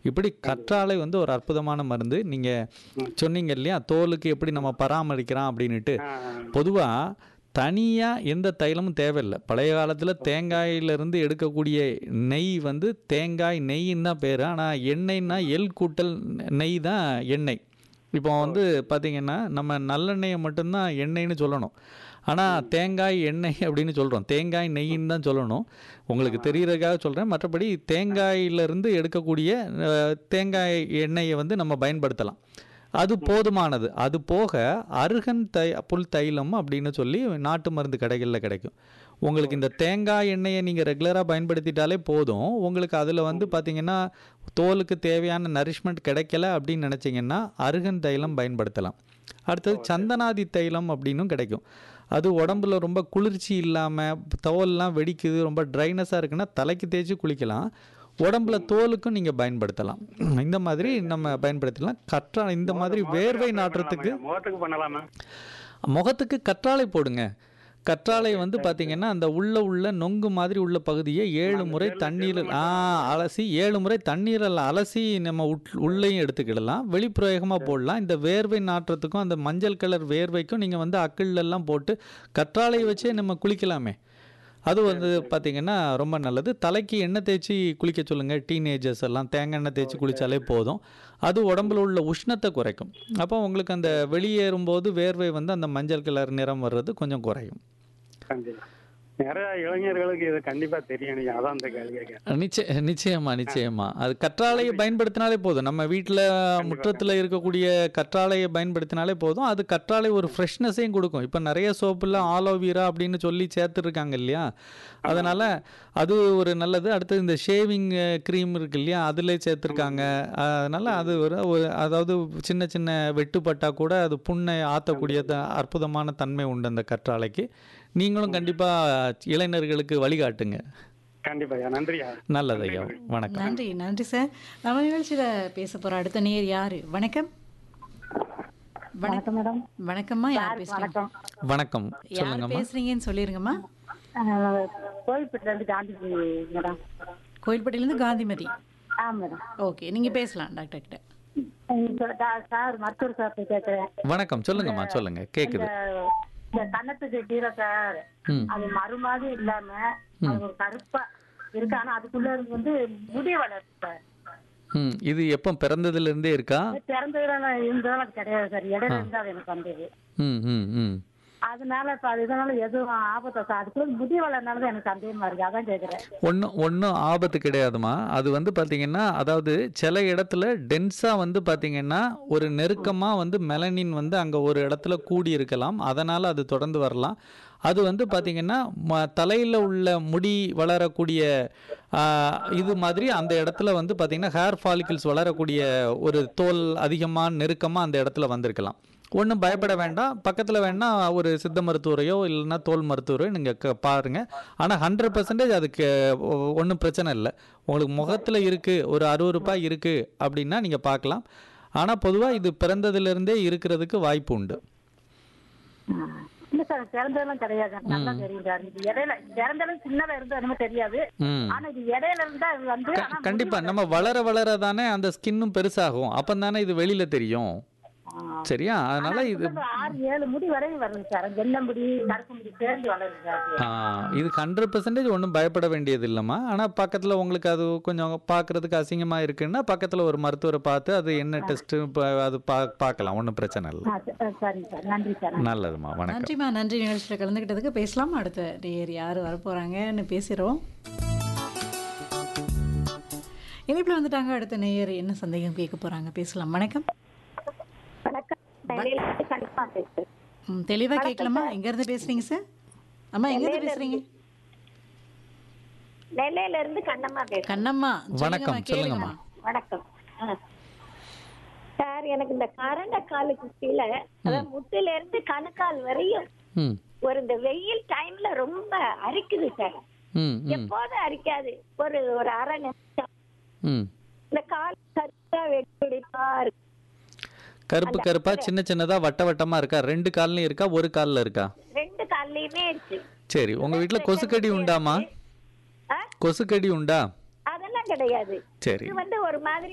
இப்படி கற்றாழை வந்து ஒரு அற்புதமான மருந்து நீங்கள் சொன்னீங்க இல்லையா தோலுக்கு எப்படி நம்ம பராமரிக்கிறோம் அப்படின்னுட்டு ஆ, பொதுவாக தனியாக எந்த தைலமும் தேவையில்லை பழைய காலத்தில் தேங்காயிலிருந்து எடுக்கக்கூடிய நெய் வந்து தேங்காய் நெய்ன்னு தான் பேர் ஆனால் எண்ணெய்னா எல் கூட்டல் நெய் தான் எண்ணெய் இப்போ வந்து பார்த்திங்கன்னா நம்ம நல்லெண்ணெயை மட்டும்தான் எண்ணெய்னு சொல்லணும் ஆனால் தேங்காய் எண்ணெய் அப்படின்னு சொல்கிறோம் தேங்காய் நெய்ன்னு தான் சொல்லணும் உங்களுக்கு தெரியறதுக்காக சொல்கிறேன் மற்றபடி தேங்காயிலிருந்து எடுக்கக்கூடிய அஹ், தேங்காய் எண்ணெயை வந்து நம்ம பயன்படுத்தலாம் அது போதுமானது அது போக அருகன் தை புல் தைலம் அப்படின்னு சொல்லி நாட்டு மருந்து கடைகளில் கிடைக்கும் உங்களுக்கு இந்த தேங்காய் எண்ணெயை நீங்கள் ரெகுலராக பயன்படுத்திட்டாலே போதும் உங்களுக்கு அதில் வந்து பார்த்தீங்கன்னா தோலுக்கு தேவையான நரிஷ்மெண்ட் கிடைக்கல அப்படின்னு நினச்சிங்கன்னா அருகன் தைலம் பயன்படுத்தலாம் அடுத்தது சந்தனாதி தைலம் அப்படின்னும் கிடைக்கும் அது உடம்புல ரொம்ப குளிர்ச்சி இல்லாமல் தோல்லாம் வெடிக்குது ரொம்ப ட்ரைனஸாக இருக்குன்னா தலைக்கு தேய்ச்சி குளிக்கலாம் உடம்புல தோலுக்கும் நீங்கள் பயன்படுத்தலாம் இந்த மாதிரி நம்ம பயன்படுத்தலாம் கற்றாழை இந்த மாதிரி வேர்வை நாற்றத்துக்கு முகத்துக்கு பண்ணலாமா முகத்துக்கு கற்றாழை போடுங்க கற்றாழை வந்து பார்த்தீங்கன்னா அந்த உள்ள உள்ள நொங்கு மாதிரி உள்ள பகுதியை ஏழு முறை தண்ணீரில் ஆ அலசி ஏழு முறை தண்ணீரில் அலசி நம்ம உட் உள்ளேயும் எடுத்துக்கிடலாம் வெளிப்பிரயோகமாக போடலாம் இந்த வேர்வை நாற்றத்துக்கும் அந்த மஞ்சள் கலர் வேர்வைக்கும் நீங்கள் வந்து அக்கிள் எல்லாம் போட்டு கற்றாழையை வச்சே நம்ம குளிக்கலாமே அது வந்து பார்த்தீங்கன்னா ரொம்ப நல்லது தலைக்கு எண்ணெய் தேய்ச்சி குளிக்க சொல்லுங்கள் டீனேஜர்ஸ் எல்லாம் தேங்காய் எண்ணெய் தேய்ச்சி குளித்தாலே போதும் அது உடம்புல உள்ள உஷ்ணத்தை குறைக்கும் அப்போ உங்களுக்கு அந்த வெளியேறும்போது வேர்வை வந்து அந்த மஞ்சள் கலர் நிறம் வர்றது கொஞ்சம் குறையும் கண்டிப்பா நிறைய இளைஞர்களுக்கு இது கண்டிப்பா தெரியும் நீங்க அதான் அந்த கேள்வி கேட்கிறேன் நிச்சய நிச்சயமா நிச்சயமா அது கற்றாழையை பயன்படுத்தினாலே போதும் நம்ம வீட்டில் முற்றத்தில் இருக்கக்கூடிய கற்றாழையை பயன்படுத்தினாலே போதும் அது கற்றாழை ஒரு ஃப்ரெஷ்னஸையும் கொடுக்கும் இப்போ நிறைய சோப்பில் ஆலோவீரா அப்படின்னு சொல்லி சேர்த்துருக்காங்க இல்லையா அதனால் அது ஒரு நல்லது அடுத்தது இந்த ஷேவிங் க்ரீம் இருக்கு இல்லையா அதில் சேர்த்துருக்காங்க அதனால் அது ஒரு ஒரு அதாவது சின்ன சின்ன வெட்டுப்பட்டா கூட அது புண்ணை ஆற்றக்கூடிய த- அற்புதமான தன்மை உண்டு அந்த கற்றாழைக்கு நீங்களும் கண்டிப்பாக இளைஞர்களுக்கு வழிகாட்டுங்க கண்டிப்பா ஐயா நன்றியா நல்லது ஐயா வணக்கம் நன்றி நன்றி சார் நம்ம நிகழ்ச்சியில பேச போற அடுத்த நேர் யாரு வணக்கம் வணக்கம் மேடம் வணக்கம்மா யார் பேசுறீங்க வணக்கம் யார் சொல்லுங்கம்மா பேசுறீங்கன்னு சொல்லிருங்கம்மா கோவில்பட்டில இருந்து காந்தி மேடம் கோயில்பட்டியில இருந்து காந்திமதி ஆ மேடம் ஓகே நீங்க பேசலாம் டாக்டர் கிட்ட இந்த டா- சார் மருத்துவர் சார் கேட்கிறேன் வணக்கம் சொல்லுங்கம்மா சொல்லுங்க கேக்குது இந்த கன்னத்துக்கு கீழே சார் ம் அது மறு மாதிரி இல்லாம அது ஒரு கருப்பா இருக்கு ஆனா அதுக்குள்ள இருந்து வந்து முடி வளருது சார் ம் இது எப்போ பிறந்ததுல இருந்தே இருக்கா பிறந்ததுல இருந்ததால அது கிடையாது சார் இடையில இருந்து அது எனக்கு வந்தது ம் ம் ம் அதனால இப்ப அது இதனால எதுவும் ஆபத்தா சார் அதுக்குள்ள முடி வளர்னால தான் எனக்கு சந்தேகமா இருக்கு அதான் கேக்குறேன் ஒன்றும் ஒன்றும் ஆபத்து கிடையாதுமா அது வந்து பார்த்தீங்கன்னா அதாவது சில இடத்துல டென்ஸாக வந்து பார்த்தீங்கன்னா ஒரு நெருக்கமாக வந்து மெலனின் வந்து அங்கே ஒரு இடத்துல கூடி இருக்கலாம் அதனால் அது தொடர்ந்து வரலாம் அது வந்து பார்த்தீங்கன்னா ம தலையில் உள்ள முடி வளரக்கூடிய ஆ, இது மாதிரி அந்த இடத்துல வந்து பார்த்தீங்கன்னா ஹேர் ஃபாலிகிள்ஸ் வளரக்கூடிய ஒரு தோல் அதிகமாக நெருக்கமாக அந்த இடத்துல வந்திருக்கலாம் ஒன்றும் பயப்பட வேண்டாம் பக்கத்தில் வேணா ஒரு சித்த மருத்துவரையோ இல்லைன்னா தோல் மருத்துவரையோ நீங்கள் க பாருங்கள் ஆனால் ஹண்ட்ரட் பர்சன்டேஜ் அதுக்கு ஒன்றும் பிரச்சனை இல்லை உங்களுக்கு முகத்தில் இருக்குது ஒரு அறுபது ரூபாய் இருக்குது அப்படின்னா நீங்கள் பார்க்கலாம் ஆனால் பொதுவாக இது பிறந்ததுலேருந்தே இருக்கிறதுக்கு வாய்ப்பு உண்டு இல்ல சார் பிறந்ததெல்லாம் கிடையாது எனக்கு நல்லா தெரியும் சார் இது இடையில பிறந்ததும் சின்னதா இருந்து என்னமோ தெரியாது ம் ஆனா இது இடையில இருந்தா அது வந்து க- ஆனா கண்டிப்பா நம்ம வளர வளர தானே அந்த ஸ்கின்னும் பெருசாகும் அப்போ தானே இது வெளியில தெரியும் சரியா அதனால இது ஒரு ஆறு ஏழு முடி வரையும் வருது சார் வெள்ளை முடி கருப்பு முடி சேர்ந்து வளருது சார் ஆ, இது ஹண்ட்ரட் பர்சன்டேஜ் ஒன்றும் பயப்பட வேண்டியது இல்லைம்மா ஆனால் பக்கத்தில் உங்களுக்கு அது கொஞ்சம் பார்க்குறதுக்கு அசிங்கமாக இருக்குன்னா பக்கத்தில் ஒரு மருத்துவரை பார்த்து அது என்ன டெஸ்ட்டு அது பா பார்க்கலாம் ஒன்றும் பிரச்சனை இல்லை ஆ, ச- சரிங்க சார் நன்றி சார் நல்லதும்மா வணக்கம் நன்றிம்மா நன்றி நிகழ்ச்சியில் கலந்துக்கிட்டதுக்கு பேசலாம் அடுத்த நேர் யார் வரப்போறாங்கன்னு பேசுகிறோம் இணைப்பில் வந்துட்டாங்க அடுத்த நேயர் என்ன சந்தேகம் கேட்க போறாங்க பேசலாம் வணக்கம் வணக்கம் டெல்லியில கண்டிப்பா பேசுறேன் ம், தெளிவா கேட்கலாமா எங்க இருந்து பேசுறீங்க சார் அம்மா எங்க இருந்து பேசுறீங்க நெல்லையில இருந்து கண்ணம்மா பேசுறேன் கண்ணம்மா வணக்கம், சொல்லுங்கம்மா, கேளுங்கம்மா வணக்கம் ஆ. சார் எனக்கு இந்த கரண்ட காலுக்கு கீழே அதாவது முட்டில இருந்து கணுக்கால் வரையும் ம் ஒரு இந்த வெயில் டைம்ல ரொம்ப அரிக்குது சார் ம் ம் எப்போதும் அரிக்காது ஒரு ஒரு அரை நிமிஷம் ம் இந்த கால் கருத்தா வெடிப்பா இருக்கு கருப்பு கருப்பா சின்ன சின்னதா வட்ட வட்டமா இருக்கா ரெண்டு கால்லையும் இருக்கா ஒரு கால்ல இருக்கா ரெண்டு கால்லயுமே இருக்கு சரி உங்க வீட்ல கொசுக்கடி உண்டாமா ஆ? கொசுக்கடி உண்டா அதெல்லாம் கிடையாது சரி இது வந்து ஒரு மாதிரி